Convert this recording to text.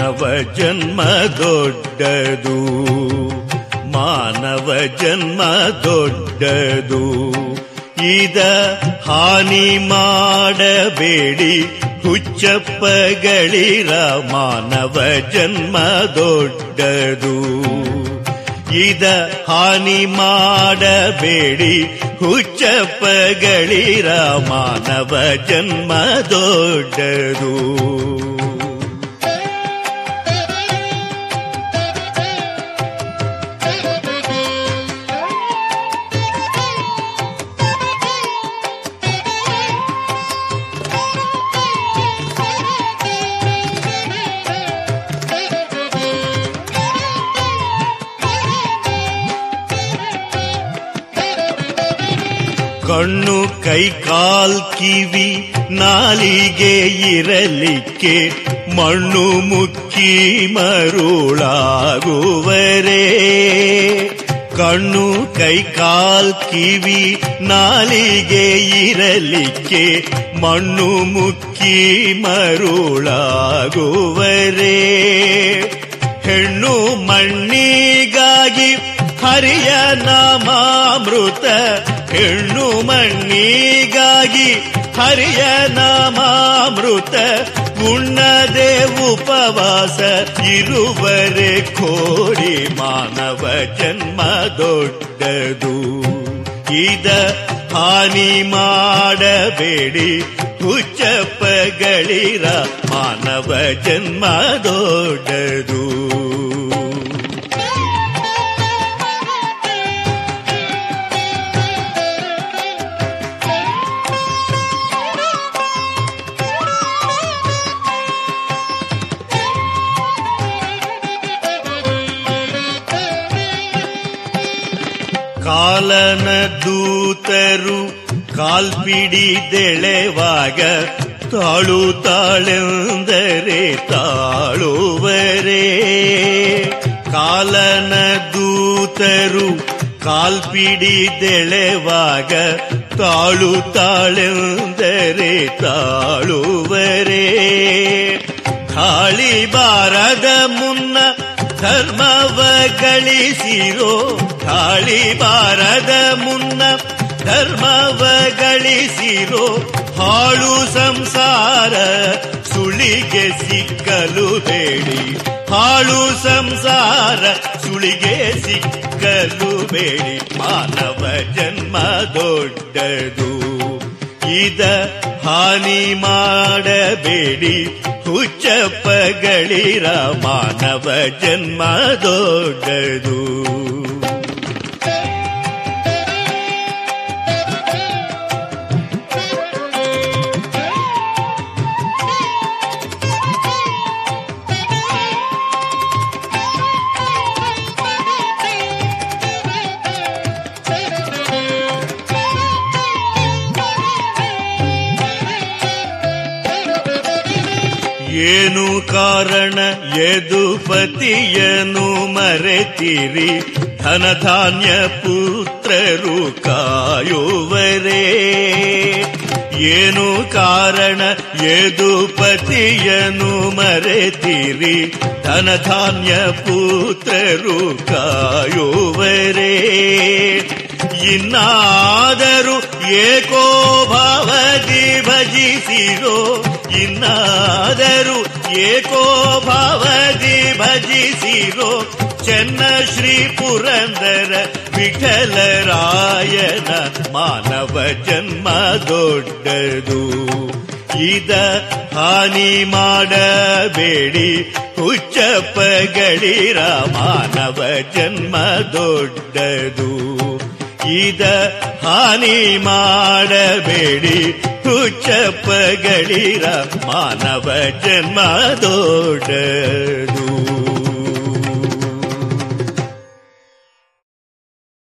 ಮಾನವ ಜನ್ಮ ದೊಡ್ಡದು ಮಾನವ ಜನ್ಮ ದೊಡ್ಡದು ಇದ ಹಾನಿ ಮಾಡಬೇಡಿ ಹುಚ್ಚಪ್ಪಗಳಿರ ಮಾನವ ಜನ್ಮ ದೊಡ್ಡದು ಇದ ಹಾನಿ ಮಾಡಬೇಡಿ ಹುಚ್ಚಪ್ಪಗಳಿರ ಮಾನವ ಜನ್ಮ ದೊಡ್ಡದು ಕಣ್ಣು ಕೈ ಕಾಲ್ ಕಿವಿ ನಾಲಿಗೆ ಇರಲಿಕ್ಕೆ ಮಣ್ಣು ಮುಕ್ಕಿ ಮರುಳಾಗುವರೇ ಕಣ್ಣು ಕೈ ಕಾಲ್ ಕಿವಿ ನಾಲಿಗೆ ಇರಲಿಕ್ಕೆ ಮಣ್ಣು ಮುಕ್ಕಿ ಮರುಳಾಗುವರೇ ಹೆಣ್ಣು ಮಣ್ಣಿಗಾಗಿ ಹರಿಯ ನಾಮಾಮೃತ ಹೆಣ್ಣು ಮಣ್ಣಿಗಾಗಿ ಹರಿಯ ನಾಮಾಮೃತ ಉಣ್ಣದೆ ಉಪವಾಸ ಇರುವರೆ ಕೋರಿ ಮಾನವ ಜನ್ಮ ದೊಡ್ಡದು ಇದ ಹಾನಿ ಮಾಡಬೇಡಿ ಹುಚ್ಚಪ್ಪಗಳಿರ ಮಾನವ ಜನ್ಮ ದೊಡ್ಡದು ಕಾಲನ ದೂತರು ಕಾಲ್ಪಿಡಿದೆಳೆವಾಗ ತಾಳು ತಾಳೆಂದರೆ ತಾಳುವರೇ ಕಾಲನ ದೂತರು ಕಾಲ್ಪಿಡಿದೆಳೆವಾಗ ತಾಳು ತಾಳೆಂದರೆ ತಾಳುವರೇ ಗಾಳಿ ಬಾರದ ಮುನ್ನ ಧರ್ಮವ ಗಳಿಸಿರೋ ಗಾಳಿ ಬಾರದ ಮುನ್ನ ಧರ್ಮವ ಗಳಿಸಿರೋ ಹಾಳು ಸಂಸಾರ ಸುಳಿಗೆ ಸಿಕ್ಕಲು ಬೇಡಿ ಹಾಳು ಸಂಸಾರ ಸುಳಿಗೆ ಸಿಕ್ಕಲು ಬೇಡಿ ಮಾನವ ಜನ್ಮ ದೊಡ್ಡದು ಇದ ಹಾನಿ ಮಾಡಬೇಡಿ ಹುಚ್ಚಪ್ಪಗಳಿರ ಮಾನವ ಜನ್ಮ ದೊಡ್ಡದು ಏನು ಕಾರಣ ಯದುಪತಿಯನು ಮರೆತಿರಿ ಧನಧಾನ್ಯ ಪುತ್ರರು ಕಾಯುವರೇ ಏನು ಕಾರಣ ಯದುಪತಿಯನು ಮರೆತಿರಿ ಧನಧಾನ್ಯ ಪುತ್ರರು ಕಾಯುವರೇ ಇನ್ನಾದರೂ ಏಕೋ ಭಾವದಿ ಭಜಿಸಿರೋ ಇನ್ನಾದರೂ ಏಕೋ ಭಾವದಿ ಭಜಿಸಿರೋ ಚೆನ್ನ ಶ್ರೀ ಪುರಂದರ ವಿಠಲರಾಯನ ಮಾನವ ಜನ್ಮ ದೊಡ್ಡದು ಇದ ಹಾನಿ ಮಾಡಬೇಡಿ ಹುಚ್ಚಪ್ಪಗಳಿರ ಮಾನವ ಜನ್ಮ ದೊಡ್ಡದು ಇದ ಹಾನಿ ಮಾಡಬೇಡಿ ಹುಚ್ಚಪ್ಪಗಳಿರ ಮಾನವ ಜನ್ಮ ದೊಡ್ಡದು